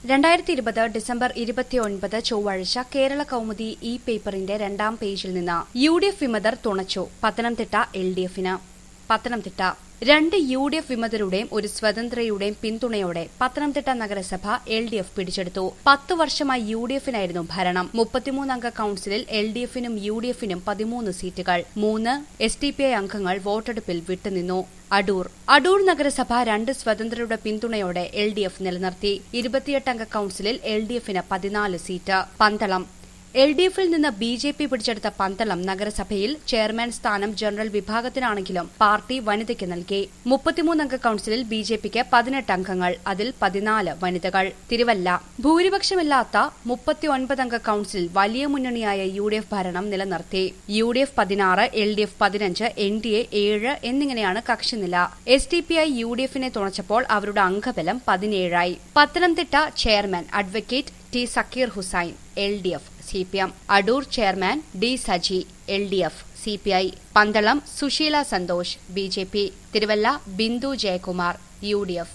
രണ്ടായിരത്തി ഇരുപത് ഡിസംബർ ഇരുപത്തിയൊൻപത് ചൊവ്വാഴ്ച കേരള കൗമുദി ഇ പേപ്പറിന്റെ രണ്ടാം പേജിൽ നിന്ന് യു ഡി എഫ് വിമതർ തുണച്ചു പത്തനംതിട്ട എൽ ഡി എഫിന് പത്തനംതിട്ട രണ്ട് യു ഡി എഫ് വിമതരുടെയും ഒരു സ്വതന്ത്രയുടെയും പിന്തുണയോടെ പത്തനംതിട്ട നഗരസഭ എൽ ഡി എഫ് പിടിച്ചെടുത്തു പത്തു വർഷമായി യു ഡി എഫിനായിരുന്നു ഭരണം മുപ്പത്തിമൂന്നംഗ കൌൺസിലിൽ എൽ ഡി എഫിനും യു ഡി എഫിനും പതിമൂന്ന് സീറ്റുകൾ മൂന്ന് എസ് ഡി പി ഐ അംഗങ്ങൾ വോട്ടെടുപ്പിൽ വിട്ടുനിന്നു അടൂർ അടൂർ നഗരസഭ രണ്ട് സ്വതന്ത്രരുടെ പിന്തുണയോടെ എൽ ഡി എഫ് നിലനിർത്തി ഇരുപത്തിയെട്ടംഗ കൌൺസിലിൽ എൽ ഡി എഫിന് പതിനാല് സീറ്റ് പന്തളം എൽ ഡി എഫിൽ നിന്ന് ബി ജെ പി പിടിച്ചെടുത്ത പന്തളം നഗരസഭയിൽ ചെയർമാൻ സ്ഥാനം ജനറൽ വിഭാഗത്തിനാണെങ്കിലും പാർട്ടി വനിതയ്ക്ക് നൽകി മുപ്പത്തിമൂന്നംഗ കൌൺസിലിൽ ബി ജെ പിക്ക് പതിനെട്ട് അംഗങ്ങൾ അതിൽ പതിനാല് വനിതകൾ തിരുവല്ല ഭൂരിപക്ഷമില്ലാത്ത മുപ്പത്തിയൊൻപതംഗ കൌൺസിലിൽ വലിയ മുന്നണിയായ യു ഡി എഫ് ഭരണം നിലനിർത്തി യു ഡി എഫ് പതിനാറ് എൽ ഡി എഫ് പതിനഞ്ച് എൻ ഡി എ ഏഴ് എന്നിങ്ങനെയാണ് കക്ഷിനില S D P I U D എഫിനെ തുണച്ചപ്പോൾ അവരുടെ അംഗബലം പതിനേഴായി Pathanamthitta chairman advocate T Sakkeer Hussain L D F C P M Adoor chairman D Saji L D F C P I Pandalam Susheela Santhosh B J P Thiruvalla Bindu Jayakumar U D F